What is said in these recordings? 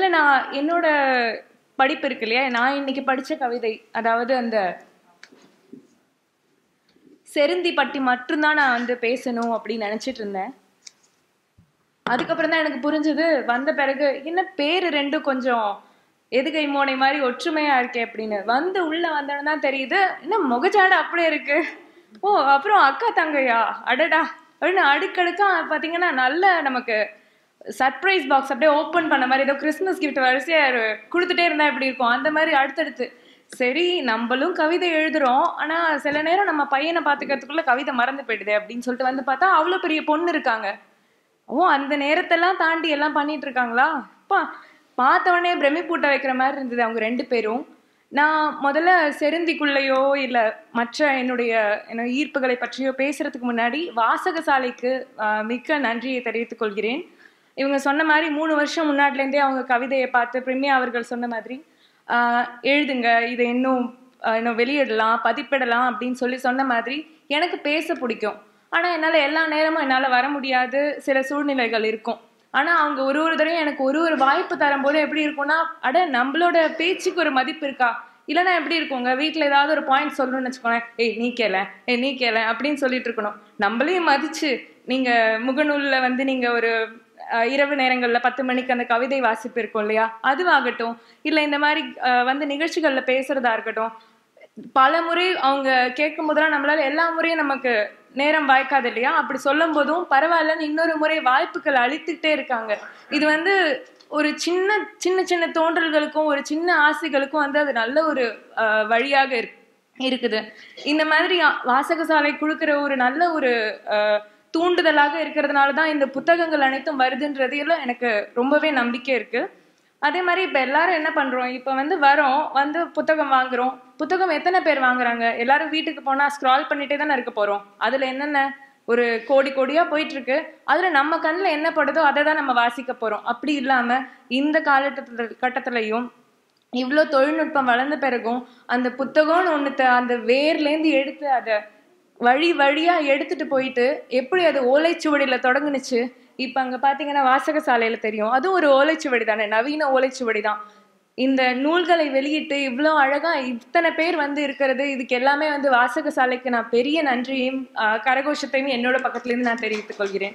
நான் என்னோட படிப்பு இருக்கு இல்லையா நான் இன்னைக்கு படிச்ச கவிதை அதாவது அந்த செருந்தி பட்டி மட்டும்தான் நான் வந்து பேசணும் அப்படின்னு நினைச்சிட்டு இருந்தேன் அதுக்கப்புறம் தான் எனக்கு புரிஞ்சது வந்த பிறகு என்ன பேரு ரெண்டும் கொஞ்சம் எதுகை மோனை மாதிரி ஒற்றுமையா இருக்கே அப்படின்னு வந்து உள்ள வந்தோன்னு தான் தெரியுது என்ன முகஜாடு அப்படியே இருக்கு ஓ அப்புறம் அக்கா தங்கையா அடடா அப்படின்னு அடுக்கடுக்கா பாத்தீங்கன்னா நல்ல நமக்கு சர்ப்ரைஸ் பாக்ஸ் அப்படியே ஓப்பன் பண்ண மாதிரி ஏதோ கிறிஸ்மஸ் கிஃப்ட் வரிசையா ஒரு- கொடுத்துட்டே இருந்தா எப்படி இருக்கும் அந்த மாதிரி அடுத்தடுத்து சரி நம்மளும் கவிதை எழுதுறோம் ஆனா சில நேரம் நம்ம பையனை பாத்துக்கிறதுக்குள்ள கவிதை மறந்து போயிடுது அப்படின்னு சொல்லிட்டு வந்து பார்த்தா அவ்வளவு பெரிய பொண்ணு இருக்காங்க ஓ அந்த நேரத்தெல்லாம் தாண்டி எல்லாம் பண்ணிட்டு இருக்காங்களா அப்பா பார்த்த உடனே பிரமிப்பூட்ட வைக்கிற மாதிரி இருந்தது அவங்க ரெண்டு பேரும் நான் முதல்ல செருந்திக்குள்ளேயோ இல்ல மற்ற என்னுடைய என்ன ஈர்ப்புகளை பற்றியோ பேசுறதுக்கு முன்னாடி வாசகசாலைக்கு ஆஹ், மிக்க நன்றியை தெரிவித்துக் கொள்கிறேன் இவங்க சொன்ன மாதிரி மூணு வருஷம் முன்னாடிலேருந்தே அவங்க கவிதையை பார்த்து பிரிமியா அவர்கள் சொன்ன மாதிரி ஆஹ், எழுதுங்க இதை இன்னும் ஆஹ், இன்னும் வெளியிடலாம் பதிப்பிடலாம் அப்படின்னு சொல்லி சொன்ன மாதிரி எனக்கு பேச பிடிக்கும் ஆனா என்னால எல்லா நேரமும் என்னால வர முடியாது சில சூழ்நிலைகள் இருக்கும் ஆனா அவங்க ஒரு ஒரு தடவையும் எனக்கு ஒரு ஒரு வாய்ப்பு தரும்போது எப்படி இருக்கும்னா அட நம்மளோட பேச்சுக்கு ஒரு மதிப்பு இருக்கா இல்லைன்னா எப்படி இருக்குங்க வீட்ல ஏதாவது ஒரு பாயிண்ட் சொல்லணும்னு வச்சுக்கோங்களேன் ஏய் நீ கேள ஏய் நீ கேள அப்படின்னு சொல்லிட்டு இருக்கணும் நம்மளையும் மதிச்சு நீங்க முகநூல்ல வந்து நீங்க ஒரு அஹ், இரவு நேரங்கள்ல பத்து மணிக்கு அந்த கவிதை வாசிப்பு இருக்கும் இல்லையா அதுவாகட்டும் இல்ல இந்த மாதிரி அஹ், வந்து நிகழ்ச்சிகள்ல பேசுறதா இருக்கட்டும் பல முறை அவங்க கேட்கும் போதெல்லாம் நம்மளால எல்லா முறையும் நமக்கு நேரம் வாய்க்காது இல்லையா அப்படி சொல்லும் போதும் பரவாயில்லன்னு இன்னொரு முறை வாய்ப்புகள் அளித்துக்கிட்டே இருக்காங்க இது வந்து ஒரு சின்ன சின்ன சின்ன தோன்றல்களுக்கும் ஒரு சின்ன ஆசைகளுக்கும் வந்து அது நல்ல ஒரு அஹ், வழியாக இருக்கு இருக்குது இந்த மாதிரி அ- வாசகசாலை கொடுக்கிற ஒரு நல்ல ஒரு அஹ், தூண்டுதலாக இருக்கிறதுனால தான் இந்த புத்தகங்கள் அனைத்தும் வருதுன்றதுல எனக்கு ரொம்பவே நம்பிக்கை இருக்கு அதே மாதிரி இப்ப எல்லாரும் என்ன பண்றோம் இப்ப வந்து வரோம் வந்து புத்தகம் வாங்குறோம் புத்தகம் எத்தனை பேர் வாங்குறாங்க எல்லாரும் வீட்டுக்கு போனா ஸ்க்ரால் பண்ணிட்டே தானே இருக்க போறோம் அதுல என்னென்ன ஒரு கோடி கோடியா போயிட்டு இருக்கு அதுல நம்ம கண்ணுல என்ன படுதோ அதை தான் நம்ம வாசிக்க போறோம் அப்படி இல்லாம இந்த காலகட்டத்துல கட்டத்திலையும் இவ்வளோ தொழில்நுட்பம் வளர்ந்த பிறகும் அந்த புத்தகம்னு ஒண்ணுத்த அந்த வேர்லேருந்து எடுத்து அதை வழி வழியா எடுத்துட்டு போயிட்டு எப்படி அது ஓலைச்சுவடியில தொடங்குனுச்சு இப்ப அங்க பாத்தீங்கன்னா வாசகசாலையில தெரியும் அதுவும் ஒரு ஓலைச்சுவடி தானே நவீன ஓலைச்சுவடி தான் இந்த நூல்களை வெளியிட்டு இவ்வளோ அழகா இத்தனை பேர் வந்து இருக்கிறது இதுக்கு எல்லாமே வந்து வாசகசாலைக்கு நான் பெரிய நன்றியையும் ஆஹ், கரகோஷத்தையும் என்னோட பக்கத்துல இருந்து நான் தெரிவித்துக் கொள்கிறேன்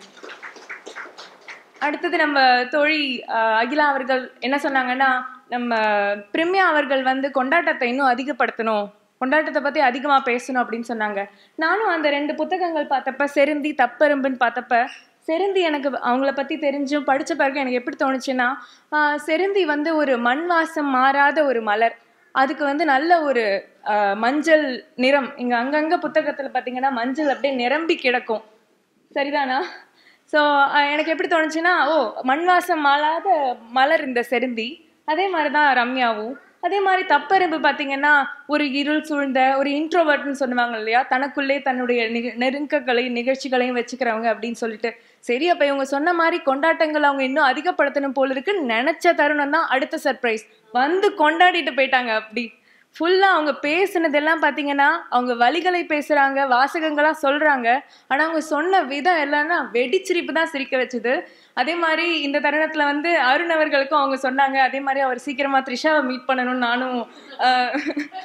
அடுத்தது நம்ம தோழி ஆஹ், அகிலா அவர்கள் என்ன சொன்னாங்கன்னா நம்ம பிரிமியா அவர்கள் வந்து கொண்டாட்டத்தை இன்னும் அதிகப்படுத்தணும் கொண்டாட்டத்தை பத்தி அதிகமா பேசணும் அப்படின்னு சொன்னாங்க நானும் அந்த ரெண்டு புத்தகங்கள் பார்த்தப்ப செருந்தி தப்பெரும்புன்னு பார்த்தப்ப செருந்தி எனக்கு அவங்கள பத்தி தெரிஞ்சும் படிச்ச பிறகு எனக்கு எப்படி தோணுச்சுன்னா ஆஹ், செருந்தி வந்து ஒரு மண் வாசம் மாறாத ஒரு மலர் அதுக்கு வந்து நல்ல ஒரு ஆஹ், மஞ்சள் நிறம் இங்க அங்கங்க புத்தகத்துல பாத்தீங்கன்னா மஞ்சள் அப்படியே நிரம்பி கிடக்கும் சரிதானா ஸோ எனக்கு எப்படி தோணுச்சுன்னா ஓ மண் வாசம் மாளாத மலர் இந்த செருந்தி அதே மாதிரி தான் ரம்யாவும் அதே மாதிரி தப்பெரும்பு பார்த்தீங்கன்னா ஒரு இருள் சூழ்ந்த ஒரு இன்ட்ரோவர்ட்னு சொல்லுவாங்க இல்லையா தனக்குள்ளே தன்னுடைய நிக நெருக்கங்களையும் நிகழ்ச்சிகளையும் வச்சுக்கிறவங்க அப்படின்னு சொல்லிட்டு சரி அப்போ இவங்க சொன்ன மாதிரி கொண்டாட்டங்கள் அவங்க இன்னும் அதிகப்படுத்தணும் போல இருக்கு நினைச்ச தருணம் தான் அடுத்த சர்ப்ரைஸ் வந்து கொண்டாடிட்டு போயிட்டாங்க அப்படி ஃபுல்லா அவங்க பேசுனதெல்லாம் பாத்தீங்கன்னா அவங்க வழிகளை பேசுறாங்க வாசகங்களா சொல்றாங்க ஆனா அவங்க சொன்ன விதம் எல்லாம்னா வெடிச்சிரிப்பு தான் சிரிக்க வச்சது அதே மாதிரி இந்த தருணத்துல வந்து அருண் அவர்களுக்கும் அவங்க சொன்னாங்க அதே மாதிரி அவர் சீக்கிரமா த்ரிஷாவை மீட் பண்ணணும்னு நானும் ஆஹ்,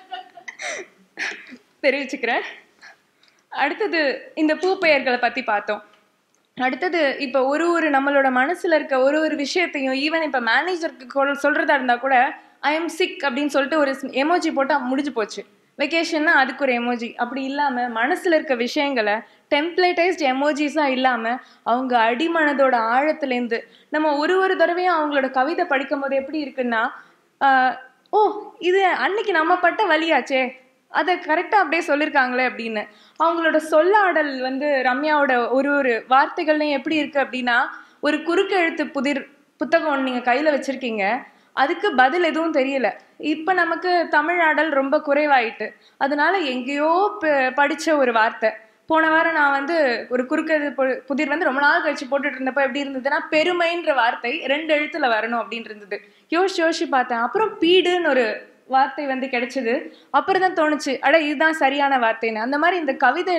தெரிவிச்சுக்கிறேன் அடுத்தது இந்த பூ பெயர்களை பத்தி பார்த்தோம் அடுத்தது இப்போ ஒரு ஒரு நம்மளோட மனசுல இருக்க ஒரு ஒரு விஷயத்தையும் ஈவன் இப்போ மேனேஜருக்கு சொல்றதா இருந்தா கூட ஐ எம் சிக் அப்படின்னு சொல்லிட்டு ஒரு எமோஜி போட்டா முடிஞ்சு போச்சு வெக்கேஷன்னா அதுக்கு ஒரு எமோஜி அப்படி இல்லாம மனசுல இருக்க விஷயங்களை டெம்ப்ளேட்டைஸ்ட் எமோஜிஸா இல்லாம அவங்க அடிமனதோட ஆழத்துலேருந்து நம்ம ஒரு ஒரு தடவையும் அவங்களோட கவிதை படிக்கும் போது எப்படி இருக்குன்னா ஆஹ், ஓ இது அன்னைக்கு நம்ம பட்ட வழியாச்சே அதை கரெக்டாக அப்படியே சொல்லியிருக்காங்களே அப்படின்னு அவங்களோட சொல்லாடல் வந்து ரம்யாவோட ஒரு ஒரு வார்த்தைகள்லையும் எப்படி இருக்கு அப்படின்னா ஒரு குறுக்கு எழுத்து புதிர் புத்தகம் ஒன்று நீங்கள் கையில் வச்சிருக்கீங்க அதுக்கு பதில் எதுவும் தெரியல இப்போ நமக்கு தமிழ் ஆடல் ரொம்ப குறைவாயிட்டு அதனால எங்கேயோ ப- படிச்ச ஒரு வார்த்தை போன வாரம் நான் வந்து ஒரு குறுக்கு எழுத்து பு- புதிர் வந்து ரொம்ப நாள் கழிச்சு போட்டுட்டு இருந்தப்ப எப்படி இருந்ததுன்னா பெருமைன்ற வார்த்தை ரெண்டு எழுத்துல வரணும் அப்படின்னு இருந்தது யோசிச்சு யோசிச்சு பார்த்தேன் அப்புறம் பீடுன்னு ஒரு வார்த்தை வந்து கிடைச்சது அப்புறம் தான் தோணுச்சு அட இதுதான் சரியான வார்த்தைன்னு அந்த மாதிரி இந்த கவிதையில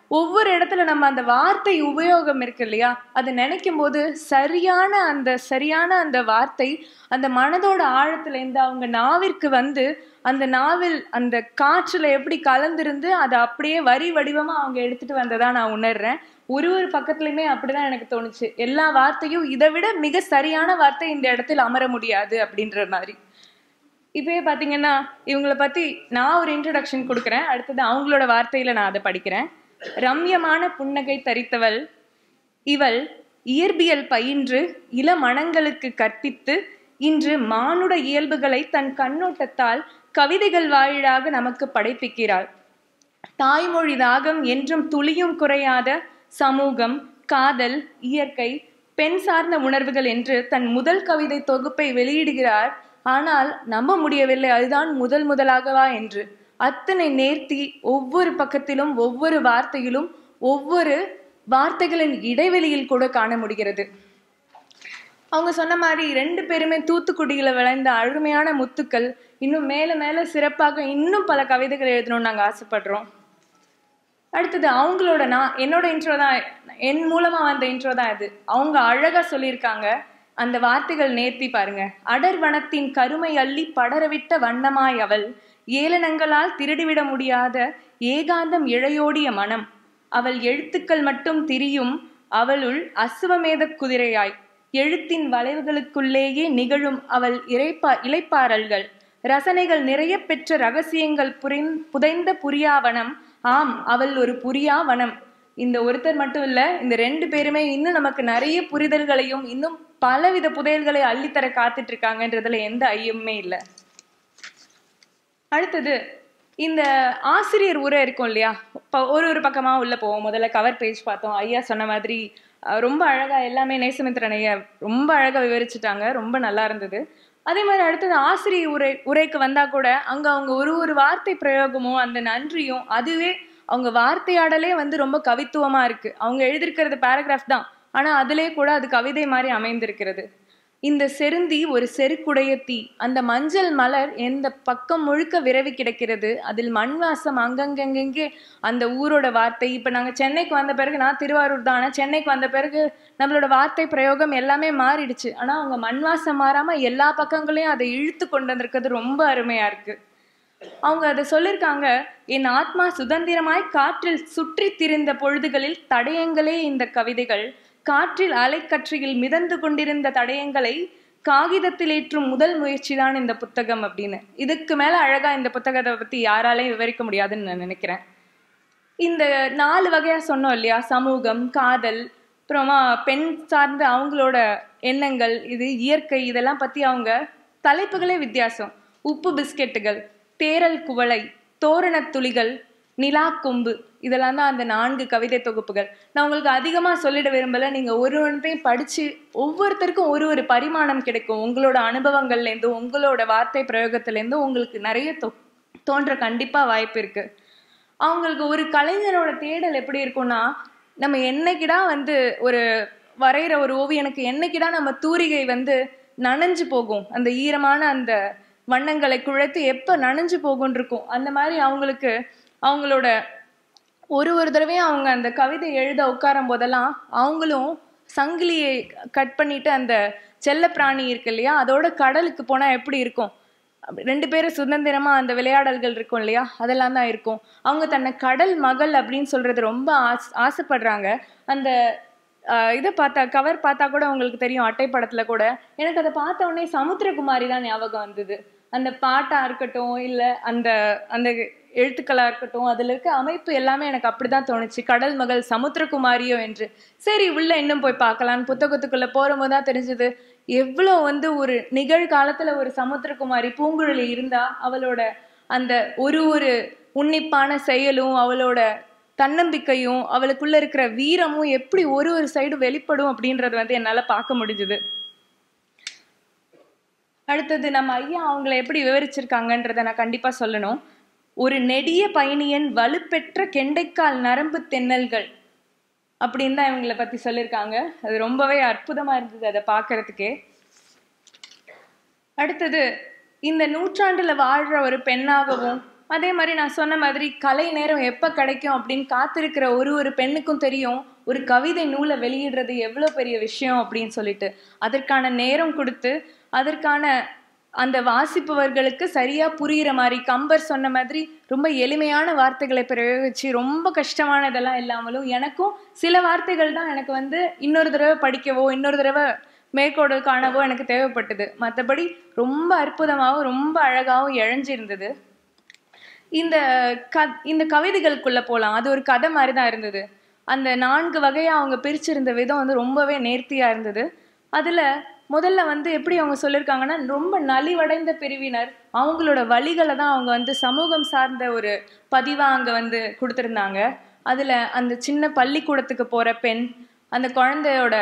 ஒவ்வொரு இடத்துல நம்ம அந்த வார்த்தை உபயோகம் இருக்கு இல்லையா அது நினைக்கும் போது சரியான அந்த சரியான அந்த வார்த்தை அந்த மனதோட ஆழத்துல இருந்து அவங்க நாவிற்கு வந்து அந்த நாவில் அந்த காற்றுல எப்படி கலந்திருந்து அதை அப்படியே வரி வடிவமா அவங்க எடுத்துட்டு வந்ததா நான் உணர்றேன் ஒரு ஒரு பக்கத்துலயுமே அப்படிதான் எனக்கு தோணுச்சு எல்லா வார்த்தையும் இதை விட மிக சரியான வார்த்தை இந்த இடத்தில் அமர முடியாது அப்படின்ற மாதிரி இப்பயே பாத்தீங்கன்னா இவங்களை பத்தி நான் ஒரு இன்ட்ரடக்ஷன் கொடுக்குறேன் அடுத்தது அவங்களோட வார்த்தையில நான் அதை படிக்கிறேன் ரம்யமான புன்னகை தரித்தவள் இவள் இயற்பியல் பயின்று இள மனங்களுக்கு கற்பித்து இன்று மானுட இயல்புகளை தன் கண்ணோட்டத்தால் கவிதைகள் வாயிலாக நமக்கு படைப்பிக்கிறாள் தாய்மொழி தாகம் என்றும் துளியும் குறையாத சமூகம் காதல் இயற்கை பெண் சார்ந்த உணர்வுகள் என்று தன் முதல் கவிதை தொகுப்பை வெளியிடுகிறார் ஆனால் நம்ப முடியவில்லை அதுதான் முதல் முதலாகவா என்று அத்தனை நேர்த்தி ஒவ்வொரு பக்கத்திலும் ஒவ்வொரு வார்த்தையிலும் ஒவ்வொரு வார்த்தைகளின் இடைவெளியில் கூட காண முடிகிறது அவங்க சொன்ன மாதிரி ரெண்டு பேருமே தூத்துக்குடியில விளைந்த அருமையான முத்துக்கள் இன்னும் மேல மேல சிறப்பாக இன்னும் பல கவிதைகள் எழுதணும்னு நாங்க ஆசைப்படுறோம் அடுத்தது அவங்களோட நான் என்னோட இன்ட்ரோ தான் என் மூலமா வந்த இன்ட்ரோ தான் இது அவங்க அழகா சொல்லியிருக்காங்க அந்த வார்த்தைகள் நேர்த்தி பாருங்க அடர் வனத்தின் கருமை அள்ளி படரவிட்ட வண்ணமாய் அவள் ஏளனங்களால் திருடிவிட முடியாத ஏகாந்தம் இழையோடிய மனம் அவள் எழுத்துக்கள் மட்டும் திரியும் அவளுள் அசுவமேத குதிரையாய் எழுத்தின் வளைவுகளுக்குள்ளேயே நிகழும் அவள் இறைப்பா இலைப்பாறல்கள் ரசனைகள் நிறைய பெற்ற ரகசியங்கள் புரிந் புதைந்த புரியாவனம் ஆம் அவள் ஒரு புரியாவனம் இந்த ஒருத்தர் மட்டும் இல்ல இந்த ரெண்டு பேருமே இன்னும் நமக்கு நிறைய புரிதல்களையும் இன்னும் பலவித புதையல்களை அள்ளித்தர காத்துட்டு இருக்காங்கன்றதுல எந்த ஐயமுமே இல்லை அடுத்தது இந்த ஆசிரியர் உரை இருக்கும் இல்லையா இப்போ ஒரு ஒரு பக்கமா உள்ள போவோம் முதல்ல கவர் பேஜ் பார்த்தோம் ஐயா சொன்ன மாதிரி அஹ், ரொம்ப அழகா எல்லாமே நேசமித்திரன் ஐயா ரொம்ப அழகா விவரிச்சுட்டாங்க ரொம்ப நல்லா இருந்தது அதே மாதிரி அடுத்தது ஆசிரியர் உரை உரைக்கு வந்தா கூட அங்க அவங்க ஒரு ஒரு வார்த்தை பிரயோகமும் அந்த நன்றியும் அதுவே அவங்க வார்த்தையாடலே வந்து ரொம்ப கவித்துவமா இருக்கு அவங்க எழுதியிருக்கிறது பேராகிராஃப் தான் ஆனா அதிலே கூட அது கவிதை மாதிரி அமைந்திருக்கிறது இந்த செருந்தி ஒரு செருக்குடைய தீ அந்த மஞ்சள் மலர் எந்த பக்கம் முழுக்க விரவி கிடக்கிறது அதில் மண் வாசம் அங்கங்கங்கெங்கே அந்த ஊரோட வார்த்தை இப்ப நாங்க சென்னைக்கு வந்த பிறகு நான் திருவாரூர் தான் ஆனா சென்னைக்கு வந்த பிறகு நம்மளோட வார்த்தை பிரயோகம் எல்லாமே மாறிடுச்சு ஆனா அவங்க மண் வாசம் மாறாம எல்லா பக்கங்களையும் அதை இழுத்து கொண்டு வந்திருக்கிறது ரொம்ப அருமையா இருக்கு அவங்க அதை சொல்லியிருக்காங்க என் ஆத்மா சுதந்திரமாய் காற்றில் சுற்றி திரிந்த பொழுதுகளில் தடயங்களே இந்த கவிதைகள் காற்றில் அலைக்கற்றையில் மிதந்து கொண்டிருந்த தடயங்களை காகிதத்தில் ஏற்றும் முதல் முயற்சி தான் இந்த புத்தகம் அப்படின்னு இதுக்கு மேல அழகா இந்த புத்தகத்தை பத்தி யாராலையும் விவரிக்க முடியாதுன்னு நான் நினைக்கிறேன் இந்த நாலு வகையா சொன்னோம் இல்லையா சமூகம் காதல் அப்புறமா பெண் சார்ந்த அவங்களோட எண்ணங்கள் இது இயற்கை இதெல்லாம் பத்தி அவங்க தலைப்புகளே வித்தியாசம் உப்பு பிஸ்கெட்டுகள் தேரல் குவளை தோரணத் துளிகள் நிலா கொம்பு இதெல்லாம் தான் அந்த நான்கு கவிதை தொகுப்புகள் நான் உங்களுக்கு அதிகமா சொல்லிட விரும்பல நீங்க ஒரு ஒன்றையும் படிச்சு ஒவ்வொருத்தருக்கும் ஒரு ஒரு பரிமாணம் கிடைக்கும் உங்களோட அனுபவங்கள்ல இருந்தும் உங்களோட வார்த்தை பிரயோகத்துல இருந்தும் உங்களுக்கு நிறைய தோ- தோன்ற கண்டிப்பா வாய்ப்பு இருக்கு அவங்களுக்கு ஒரு கலைஞரோட தேடல் எப்படி இருக்கும்னா நம்ம என்னைக்கிடா வந்து ஒரு வரைகிற ஒரு ஓவியனுக்கு என்னைக்கிடா நம்ம தூரிகை வந்து நனைஞ்சு போகும் அந்த ஈரமான அந்த வண்ணங்களை குழைத்து எப்ப நனைஞ்சு போகும்னு இருக்கும் அந்த மாதிரி அவங்களுக்கு அவங்களோட ஒரு ஒரு தடவையும் அவங்க அந்த கவிதை எழுத உட்காரும் போதெல்லாம் அவங்களும் சங்கிலியை கட் பண்ணிட்டு அந்த செல்லப்பிராணி இருக்கு இல்லையா அதோட கடலுக்கு போனா எப்படி இருக்கும் அப்படி ரெண்டு பேரும் சுதந்திரமா அந்த விளையாடல்கள் இருக்கும் இல்லையா அதெல்லாம் தான் இருக்கும் அவங்க தன்னை கடல் மகள் அப்படின்னு சொல்றது ரொம்ப ஆஸ் ஆசைப்படுறாங்க அந்த ஆஹ் இதை பார்த்தா கவர் பார்த்தா கூட உங்களுக்கு தெரியும் அட்டை படத்துல கூட எனக்கு அதை பார்த்த உடனே சமுத்திரகுமாரி தான் ஞாபகம் வந்தது அந்த பாட்டா இருக்கட்டும் இல்ல அந்த அந்த எழுத்துக்களா இருக்கட்டும் அதுல இருக்க அமைப்பு எல்லாமே எனக்கு அப்படிதான் தோணுச்சு கடல் மகள் சமுத்திரகுமாரியோ என்று சரி உள்ள இன்னும் போய் பார்க்கலான்னு புத்தகத்துக்குள்ள போகும்போது தான் தெரிஞ்சது எவ்வளோ வந்து ஒரு நிகழ்காலத்துல ஒரு சமுத்திரகுமாரி பூங்குழலி இருந்தா அவளோட அந்த ஒரு ஒரு உன்னிப்பான செயலும் அவளோட தன்னம்பிக்கையும் அவளுக்குள்ள இருக்கிற வீரமும் எப்படி ஒரு ஒரு சைடு வெளிப்படும் அப்படின்றது வந்து என்னால பார்க்க முடிஞ்சுது அடுத்தது நம்ம ஐயா அவங்கள எப்படி விவரிச்சிருக்காங்கன்றத நான் கண்டிப்பா சொல்லணும் ஒரு நெடிய பயணியன் வலுப்பெற்ற கெண்டைக்கால் நரம்பு தென்னல்கள் அப்படின்னு தான் இவங்களை பத்தி சொல்லியிருக்காங்க அது ரொம்பவே அற்புதமா இருந்தது அதை பார்க்கறதுக்கே அடுத்தது இந்த நூற்றாண்டுல வாழ்ற ஒரு பெண்ணாகவும் அதே மாதிரி நான் சொன்ன மாதிரி கலை நேரம் எப்போ கிடைக்கும் அப்படின்னு காத்திருக்கிற ஒரு ஒரு பெண்ணுக்கும் தெரியும் ஒரு கவிதை நூலை வெளியிடுறது எவ்வளோ பெரிய விஷயம் அப்படின்னு சொல்லிட்டு அதற்கான நேரம் கொடுத்து அதற்கான அந்த வாசிப்பவர்களுக்கு சரியா புரியுற மாதிரி கம்பர் சொன்ன மாதிரி ரொம்ப எளிமையான வார்த்தைகளை பிரயோகிச்சு ரொம்ப கஷ்டமானதெல்லாம் இல்லாமலும் எனக்கும் சில வார்த்தைகள் தான் எனக்கு வந்து இன்னொரு தடவை படிக்கவோ இன்னொரு தடவை மேற்கோடு காணவோ எனக்கு தேவைப்பட்டது மற்றபடி ரொம்ப அற்புதமாகவும் ரொம்ப அழகாகவும் இழைஞ்சிருந்தது இந்த க இந்த கவிதைகளுக்குள்ள போகலாம் அது ஒரு கதை மாதிரி தான் இருந்தது அந்த நான்கு வகையா அவங்க பிரிச்சிருந்த விதம் வந்து ரொம்பவே நேர்த்தியா இருந்தது அதுல முதல்ல வந்து எப்படி அவங்க சொல்லியிருக்காங்கன்னா ரொம்ப நலிவடைந்த பிரிவினர் அவங்களோட வழிகளை தான் அவங்க வந்து சமூகம் சார்ந்த ஒரு பதிவா அங்க வந்து கொடுத்துருந்தாங்க அதுல அந்த சின்ன பள்ளிக்கூடத்துக்கு போற பெண் அந்த குழந்தையோட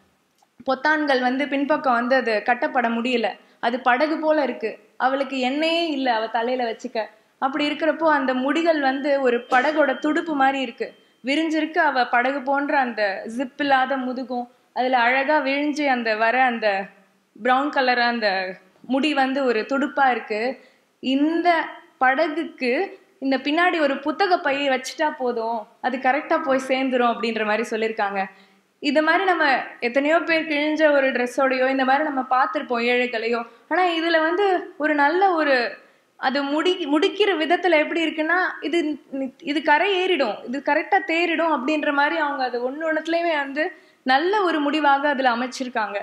பொத்தான்கள் வந்து பின்பக்கம் வந்து அது கட்டப்பட முடியல அது படகு போல இருக்கு அவளுக்கு எண்ணெயே இல்லை அவ தலையில வச்சுக்க அப்படி இருக்கிறப்போ அந்த முடிகள் வந்து ஒரு படகோட துடுப்பு மாதிரி இருக்கு விரிஞ்சிருக்கு அவ படகு போன்ற அந்த ஜிப் இல்லாத முதுகும் அதுல அழகா விழிஞ்சு அந்த வர அந்த பிரவுன் கலர் அந்த முடி வந்து ஒரு துடுப்பா இருக்கு இந்த படகுக்கு இந்த பின்னாடி ஒரு புத்தக பையை வச்சுட்டா போதும் அது கரெக்டா போய் சேர்ந்துரும் அப்படின்ற மாதிரி சொல்லியிருக்காங்க இது மாதிரி நம்ம எத்தனையோ பேர் கிழிஞ்ச ஒரு ட்ரெஸ்ஸோடையோ இந்த மாதிரி நம்ம பார்த்துருப்போம் ஏழைகளையோ ஆனா இதுல வந்து ஒரு நல்ல ஒரு அது முடி முடிக்கிற விதத்துல எப்படி இருக்குன்னா இது நி- இது கரை ஏறிடும் இது கரெக்டா தேறிடும் அப்படின்ற மாதிரி அவங்க அது ஒண்ணு ஒண்ணுத்துலயுமே வந்து நல்ல ஒரு முடிவாக அதுல அமைச்சிருக்காங்க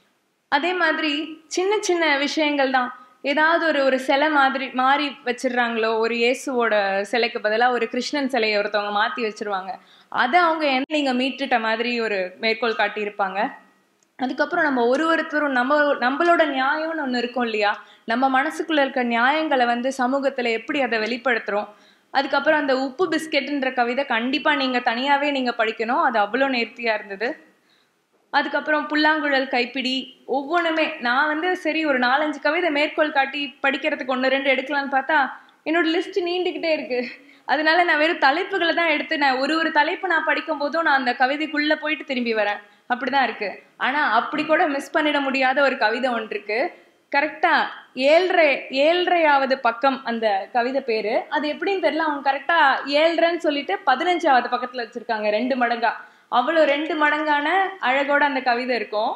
அதே மாதிரி சின்ன சின்ன விஷயங்கள் தான் ஏதாவது ஒரு ஒரு சிலை மாதிரி மாறி வச்சிடுறாங்களோ ஒரு இயேசுவோட சிலைக்கு பதிலாக ஒரு கிருஷ்ணன் சிலையை ஒருத்தவங்க மாற்றி வச்சிருவாங்க அதை அவங்க என்ன நீங்கள் மீட்டுட்ட மாதிரி ஒரு மேற்கோள் காட்டியிருப்பாங்க அதுக்கப்புறம் நம்ம ஒரு ஒருத்தரும் நம்ம நம்மளோட நியாயம்னு ஒன்று இருக்கும் இல்லையா நம்ம மனசுக்குள்ள இருக்க நியாயங்களை வந்து சமூகத்தில் எப்படி அதை வெளிப்படுத்துகிறோம் அதுக்கப்புறம் அந்த உப்பு பிஸ்கெட்டுன்ற கவிதை கண்டிப்பாக நீங்கள் தனியாகவே நீங்கள் படிக்கணும் அது அவ்வளோ நேர்த்தியாக இருந்தது அதுக்கப்புறம் புல்லாங்குழல் கைப்பிடி ஒவ்வொன்றுமே நான் வந்து சரி ஒரு நாலஞ்சு கவிதை மேற்கோள் காட்டி படிக்கிறதுக்கு ஒன்று ரெண்டு எடுக்கலாம்னு பார்த்தா என்னோட லிஸ்ட் நீண்டுக்கிட்டே இருக்கு அதனால நான் வெறும் தலைப்புகளை தான் எடுத்து நான் ஒரு ஒரு தலைப்பு நான் படிக்கும் போதும் நான் அந்த கவிதைக்குள்ள போயிட்டு திரும்பி வரேன் அப்படிதான் இருக்கு ஆனா அப்படி கூட மிஸ் பண்ணிட முடியாத ஒரு கவிதை ஒன்று இருக்கு கரெக்டா ஏழ்ரை ஏழ்ரையாவது பக்கம் அந்த கவிதை பேரு அது எப்படின்னு தெரியல அவங்க கரெக்டா ஏழ்ரைன்னு சொல்லிட்டு பதினஞ்சாவது பக்கத்துல வச்சிருக்காங்க ரெண்டு மடங்கா அவ்வளோ ரெண்டு மடங்கான அழகோட அந்த கவிதை இருக்கும்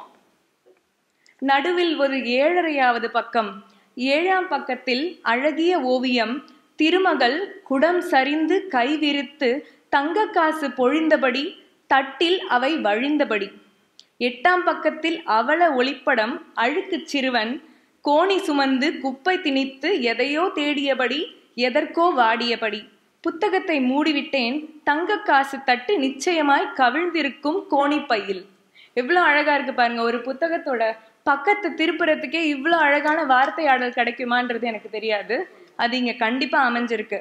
நடுவில் ஒரு ஏழரையாவது பக்கம் ஏழாம் பக்கத்தில் அழகிய ஓவியம் திருமகள் குடம் சரிந்து கைவிரித்து தங்க காசு பொழிந்தபடி தட்டில் அவை வழிந்தபடி எட்டாம் பக்கத்தில் அவல ஒளிப்படம் அழுக்குச் சிறுவன் கோணி சுமந்து குப்பை திணித்து எதையோ தேடியபடி எதற்கோ வாடியபடி புத்தகத்தை மூடிவிட்டேன் தங்க காசு தட்டு நிச்சயமாய் கவிழ்ந்திருக்கும் கோணிப்பையில் எவ்வளோ அழகா இருக்கு பாருங்க ஒரு புத்தகத்தோட பக்கத்தை திருப்புறதுக்கே இவ்வளோ அழகான வார்த்தையாடல் கிடைக்குமான்றது எனக்கு தெரியாது அது இங்க கண்டிப்பா அமைஞ்சிருக்கு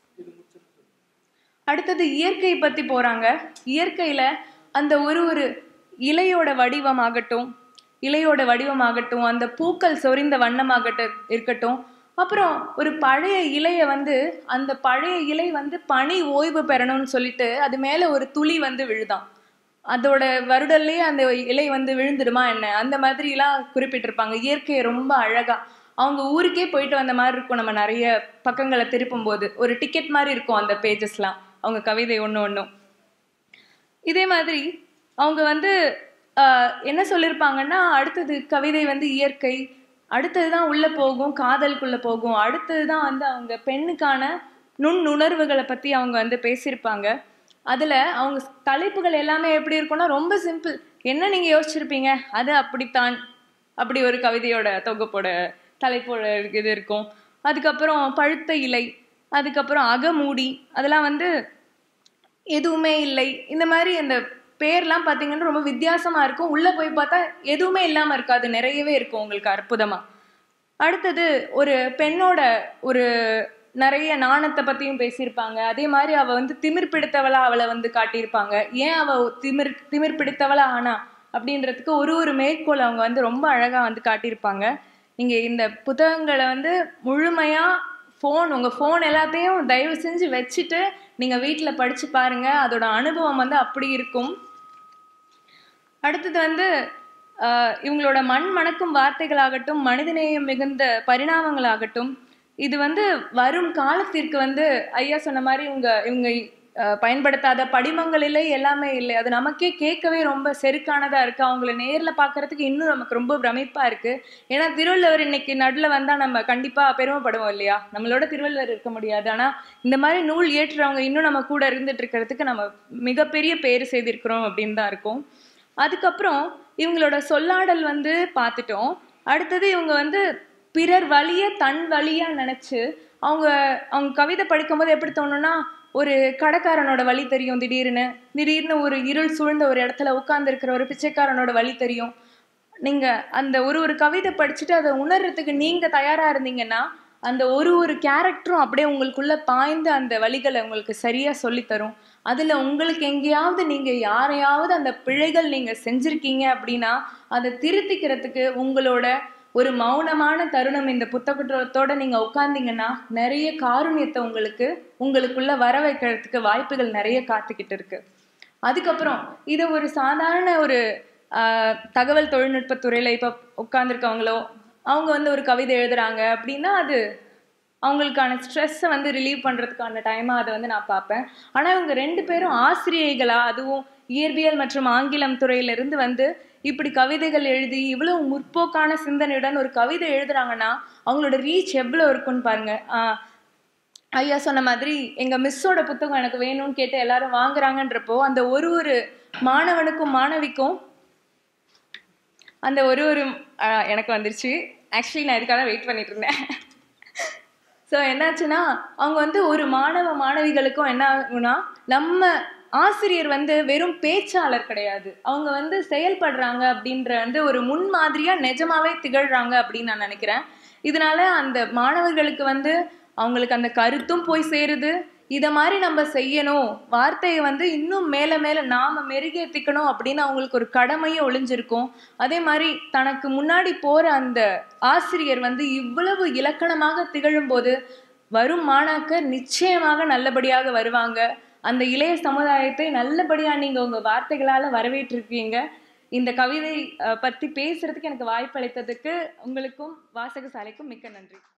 அடுத்தது இயற்கை பத்தி போறாங்க இயற்கையில அந்த ஒரு ஒரு இலையோட வடிவமாகட்டும் இலையோட வடிவமாகட்டும் அந்த பூக்கள் சொரிந்த வண்ணமாகட்டும் இருக்கட்டும் அப்புறம் ஒரு பழைய இலைய வந்து அந்த பழைய இலை வந்து பனி ஓய்வு பெறணும்னு சொல்லிட்டு அது மேல ஒரு துளி வந்து விழுதாம் அதோட வருடல்லையே அந்த இலை வந்து விழுந்துடுமா என்ன அந்த மாதிரிலாம் குறிப்பிட்டிருப்பாங்க இயற்கையை ரொம்ப அழகா அவங்க ஊருக்கே போயிட்டு வந்த மாதிரி இருக்கும் நம்ம நிறைய பக்கங்களை திருப்பும் போது ஒரு டிக்கெட் மாதிரி இருக்கும் அந்த பேஜஸ்லாம் அவங்க கவிதை ஒன்று ஒன்றும் இதே மாதிரி அவங்க வந்து ஆஹ், என்ன சொல்லியிருப்பாங்கன்னா அடுத்தது கவிதை வந்து இயற்கை அடுத்தது தான் உள்ளே போகும் காதலுக்குள்ளே போகும் அடுத்தது தான் வந்து அவங்க பெண்ணுக்கான நுண்ணுணர்வுகளை பற்றி அவங்க வந்து பேசியிருப்பாங்க அதில் அவங்க தலைப்புகள் எல்லாமே எப்படி இருக்கும்னா ரொம்ப சிம்பிள் என்ன நீங்கள் யோசிச்சிருப்பீங்க அது அப்படித்தான் அப்படி ஒரு கவிதையோட தொகுப்போட தலைப்போட இது இருக்கும் அதுக்கப்புறம் பழுத்த இலை அதுக்கப்புறம் அகமூடி அதெல்லாம் வந்து எதுவுமே இல்லை இந்த மாதிரி அந்த பேர்லாம் பார்த்தீங்கன்னா ரொம்ப வித்தியாசமா இருக்கும் உள்ள போய் பார்த்தா எதுவுமே இல்லாம இருக்காது நிறையவே இருக்கும் உங்களுக்கு அற்புதமா அடுத்தது ஒரு பெண்ணோட ஒரு நிறைய நாணத்தை பத்தியும் பேசியிருப்பாங்க அதே மாதிரி அவ வந்து திமிர் பிடித்தவளா அவளை வந்து காட்டியிருப்பாங்க ஏன் அவ திமிர் திமிர் பிடித்தவளா ஆனா அப்படின்றதுக்கு ஒரு ஒரு மேற்கோள் அவங்க வந்து ரொம்ப அழகா வந்து காட்டியிருப்பாங்க நீங்க இந்த புத்தகங்களை வந்து முழுமையா ஃபோன் உங்க ஃபோன் எல்லாத்தையும் தயவு செஞ்சு வச்சுட்டு நீங்க வீட்டில் படிச்சு பாருங்க அதோட அனுபவம் வந்து அப்படி இருக்கும் அடுத்தது வந்து ஆஹ் இவங்களோட மண் மணக்கும் வார்த்தைகளாகட்டும் மனிதநேயம் மிகுந்த பரிணாமங்களாகட்டும் இது வந்து வரும் காலத்திற்கு வந்து ஐயா சொன்ன மாதிரி இவங்க இவங்க அஹ், பயன்படுத்தாத படிமங்கள் இல்லை எல்லாமே இல்லை அது நமக்கே கேட்கவே ரொம்ப செருக்கானதா இருக்கு அவங்கள நேர்ல பார்க்கறதுக்கு இன்னும் நமக்கு ரொம்ப பிரமிப்பா இருக்கு ஏன்னா திருவள்ளுவர் இன்னைக்கு நடுல வந்தா நம்ம கண்டிப்பா பெருமைப்படுவோம் இல்லையா நம்மளோட திருவள்ளுவர் இருக்க முடியாது ஆனா இந்த மாதிரி நூல் ஏற்றுறவங்க இன்னும் நம்ம கூட இருந்துட்டு இருக்கிறதுக்கு நம்ம மிகப்பெரிய பேர் செய்திருக்கிறோம் அப்படின்னு தான் இருக்கும் அதுக்கப்புறம் இவங்களோட சொல்லாடல் வந்து பார்த்துட்டோம் அடுத்தது இவங்க வந்து பிறர் வழிய தன் வழியா நினைச்சு அவங்க அவங்க கவிதை படிக்கும்போது எப்படி தோணும்னா ஒரு கடைக்காரனோட வழி தெரியும் திடீர்னு திடீர்னு ஒரு இருள் சூழ்ந்த ஒரு இடத்துல உட்கார்ந்து இருக்கிற ஒரு பிச்சைக்காரனோட வழி தெரியும் நீங்க அந்த ஒரு ஒரு கவிதை படிச்சுட்டு அதை உணர்றதுக்கு நீங்க தயாரா இருந்தீங்கன்னா அந்த ஒரு ஒரு கேரக்டரும் அப்படியே உங்களுக்குள்ள பாய்ந்து அந்த வழிகளை உங்களுக்கு சரியா சொல்லித் தரும் அதுல உங்களுக்கு எங்கேயாவது நீங்க யாரையாவது அந்த பிழைகள் நீங்க செஞ்சிருக்கீங்க அப்படின்னா அதை திருத்திக்கிறதுக்கு உங்களோட ஒரு மௌனமான தருணம் இந்த புத்தகத்தோட நீங்க உட்கார்ந்தீங்கன்னா நிறைய காருண்யத்தை உங்களுக்கு உங்களுக்குள்ள வர வைக்கிறதுக்கு வாய்ப்புகள் நிறைய காத்துக்கிட்டு இருக்கு அதுக்கப்புறம் இதை ஒரு சாதாரண ஒரு ஆஹ், தகவல் தொழில்நுட்பத் துறையில இப்ப உட்கார்ந்துருக்கவங்களோ அவங்க வந்து ஒரு கவிதை எழுதுறாங்க அப்படின்னா அது அவங்களுக்கான ஸ்ட்ரெஸ்ஸை வந்து ரிலீவ் பண்றதுக்கான டைமா அதை வந்து நான் பார்ப்பேன் ஆனா இவங்க ரெண்டு பேரும் ஆசிரியைகளா அதுவும் இயற்பியல் மற்றும் ஆங்கிலம் துறையிலிருந்து வந்து இப்படி கவிதைகள் எழுதி இவ்வளவு முற்போக்கான சிந்தனையுடன் ஒரு கவிதை எழுதுறாங்கன்னா அவங்களோட ரீச் எவ்வளவு இருக்குன்னு பாருங்க ஆஹ் ஐயா சொன்ன மாதிரி எங்க மிஸ்ஸோட புத்தகம் எனக்கு வேணும்னு கேட்டு எல்லாரும் வாங்குறாங்கன்றப்போ அந்த ஒரு ஒரு மாணவனுக்கும் மாணவிக்கும் அந்த ஒரு ஒரு ஆஹ் எனக்கு வந்துருச்சு ஆக்சுவலி நான் இதுக்காக வெயிட் பண்ணிட்டு இருந்தேன் ஸோ என்னாச்சுன்னா அவங்க வந்து ஒரு மாணவ மாணவிகளுக்கும் என்ன ஆகும்னா நம்ம ஆசிரியர் வந்து வெறும் பேச்சாளர் கிடையாது அவங்க வந்து செயல்படுறாங்க அப்படின்ற வந்து ஒரு முன்மாதிரியா நிஜமாவே திகழ்றாங்க அப்படின்னு நான் நினைக்கிறேன் இதனால அந்த மாணவர்களுக்கு வந்து அவங்களுக்கு அந்த கருத்தும் போய் சேருது இத மாதிரி நம்ம செய்யணும் வார்த்தையை வந்து இன்னும் மேல மேல நாம மெருகேத்திக்கணும் அப்படின்னு அவங்களுக்கு ஒரு கடமையும் ஒளிஞ்சிருக்கும் அதே மாதிரி தனக்கு முன்னாடி போற அந்த ஆசிரியர் வந்து இவ்வளவு இலக்கணமாக திகழும் போது வரும் மாணாக்கர் நிச்சயமாக நல்லபடியாக வருவாங்க அந்த இளைய சமுதாயத்தை நல்லபடியா நீங்க உங்க வார்த்தைகளால வரவேற்றிருக்கீங்க இந்த கவிதை அஹ், பத்தி பேசுறதுக்கு எனக்கு வாய்ப்பளித்ததுக்கு உங்களுக்கும் வாசகசாலைக்கும் மிக்க நன்றி